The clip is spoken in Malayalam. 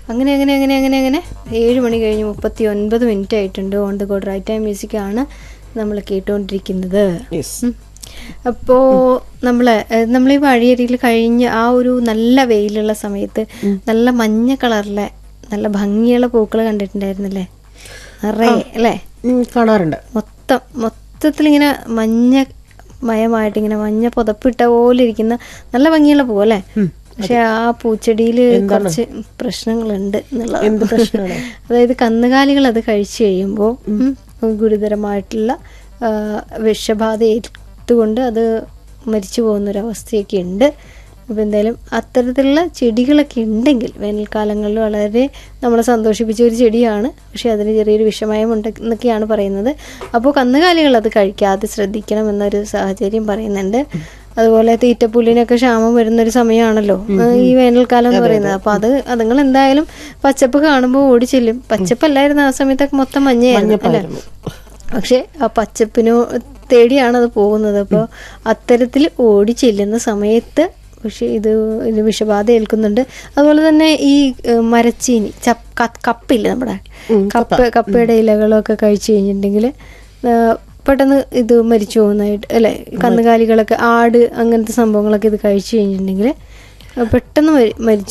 അങ്ങനെ അങ്ങനെ അങ്ങനെ അങ്ങനെ അങ്ങനെ ഏഴ് മണി കഴിഞ്ഞ് മുപ്പത്തി ഒൻപത് മിനിറ്റ് ആയിട്ടുണ്ട് on the god right time മ്യൂസിക്കാണ് നമ്മൾ കേട്ടുകൊണ്ടിരിക്കുന്നത് യെസ് അപ്പോൾ നമ്മൾ നമ്മൾ ഈ വഴിയരികിൽ കഴിഞ്ഞ ആ ഒരു നല്ല വെയിലുള്ള സമയത്ത് നല്ല മഞ്ഞ കളറിലെ നല്ല ഭംഗിയുള്ള പൂക്കൾ കണ്ടിട്ടുണ്ടായിരുന്നില്ലേ നിറയെ അല്ലേ കാണാറുണ്ട് മൊത്തം മൊത്തത്തിലിങ്ങനെ മഞ്ഞ മയമായിട്ട് ഇങ്ങനെ മഞ്ഞ പുതപ്പിട്ട പോലെ ഇരിക്കുന്ന നല്ല ഭംഗിയുള്ള പൂ അല്ലേ പക്ഷെ ആ പൂച്ചെടിയിൽ കുറച്ച് പ്രശ്നങ്ങളുണ്ട് എന്നുള്ളത് എന്ത് പ്രശ്നമാണ് അതായത് കന്നുകാലികൾ അത് കഴിച്ചു കഴിയുമ്പോൾ ഗുരുതരമായിട്ടുള്ള ആ, വിഷബാധ ഏറ്റുകൊണ്ട് അത് മരിച്ചു പോകുന്നൊരവസ്ഥയൊക്കെ ഉണ്ട് അപ്പോൾ എന്തായാലും അത്തരത്തിലുള്ള ചെടികളൊക്കെ ഉണ്ടെങ്കിൽ വേനൽക്കാലങ്ങളിൽ വളരെ നമ്മളെ സന്തോഷിപ്പിച്ച ഒരു ചെടിയാണ് പക്ഷേ അതിന് ചെറിയൊരു വിഷമയമുണ്ട് എന്നൊക്കെയാണ് പറയുന്നത് അപ്പോൾ കന്നുകാലികൾ അത് കഴിക്കാതെ ശ്രദ്ധിക്കണം എന്നൊരു സാഹചര്യം പറയുന്നുണ്ട് അതുപോലെ തീറ്റപ്പുല്ലിനൊക്കെ ക്ഷാമം വരുന്നൊരു സമയമാണല്ലോ ഈ വേനൽക്കാലം എന്ന് പറയുന്നത് അപ്പോൾ അത് അതുങ്ങൾ എന്തായാലും പച്ചപ്പ് കാണുമ്പോൾ ഓടി ചെല്ലും പച്ചപ്പല്ലായിരുന്നു ആ സമയത്തൊക്കെ മൊത്തം മഞ്ഞയായിരുന്നു അല്ലേ പക്ഷെ ആ പച്ചപ്പിനോ തേടിയാണ് അത് പോകുന്നത് അപ്പോൾ അത്തരത്തിൽ ഓടി ചെല്ലുന്ന സമയത്ത് പക്ഷെ ഇത് ഇത് വിഷബാധ ഏൽക്കുന്നുണ്ട് അതുപോലെ തന്നെ ഈ ഏഹ്, മരച്ചീനി ചപ്പ് ക- കപ്പില്ലേ നമ്മുടെ കപ്പ കപ്പയുടെ ഇലകളൊക്കെ കഴിച്ചു കഴിഞ്ഞിട്ടുണ്ടെങ്കിൽ പെട്ടെന്ന് ഇത് മരിച്ചു പോകുന്നതായിട്ട് അല്ലെ കന്നുകാലികളൊക്കെ ആട് അങ്ങനത്തെ സംഭവങ്ങളൊക്കെ ഇത് കഴിച്ചു കഴിഞ്ഞിട്ടുണ്ടെങ്കിൽ പെട്ടെന്ന് മരി- മരിച്ചു